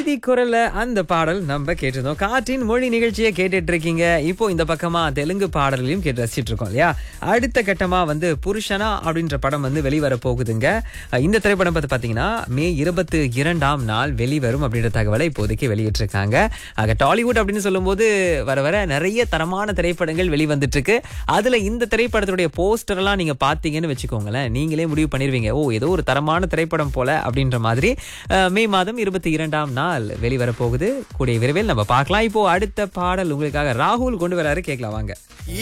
ஸ்ரீநிதி குரல்ல அந்த பாடல் நம்ம கேட்டிருந்தோம் காற்றின் மொழி நிகழ்ச்சியை கேட்டுட்டு இருக்கீங்க இப்போ இந்த பக்கமா தெலுங்கு பாடல்களையும் கேட்டு ரசிச்சிட்டு இருக்கோம் இல்லையா அடுத்த கட்டமா வந்து புருஷனா அப்படின்ற படம் வந்து வெளிவர போகுதுங்க இந்த திரைப்படம் பார்த்து பாத்தீங்கன்னா மே இருபத்தி இரண்டாம் நாள் வெளிவரும் அப்படின்ற தகவலை இப்போதைக்கு வெளியிட்டிருக்காங்க ஆக டாலிவுட் அப்படின்னு சொல்லும்போது வர வர நிறைய தரமான திரைப்படங்கள் வெளிவந்துட்டு இருக்கு அதுல இந்த திரைப்படத்துடைய போஸ்டர் எல்லாம் நீங்க பாத்தீங்கன்னு வச்சுக்கோங்களேன் நீங்களே முடிவு பண்ணிருவீங்க ஓ ஏதோ ஒரு தரமான திரைப்படம் போல அப்படின்ற மாதிரி அஹ், மே மாதம் இருபத்தி இரண்டாம் நாள் வெளிவர போகுது கூடிய விரைவில் நம்ம பார்க்கலாம் இப்போ அடுத்த பாடல் உங்களுக்காக ராகுல் கொண்டு வராரு கேட்கலாம் வாங்க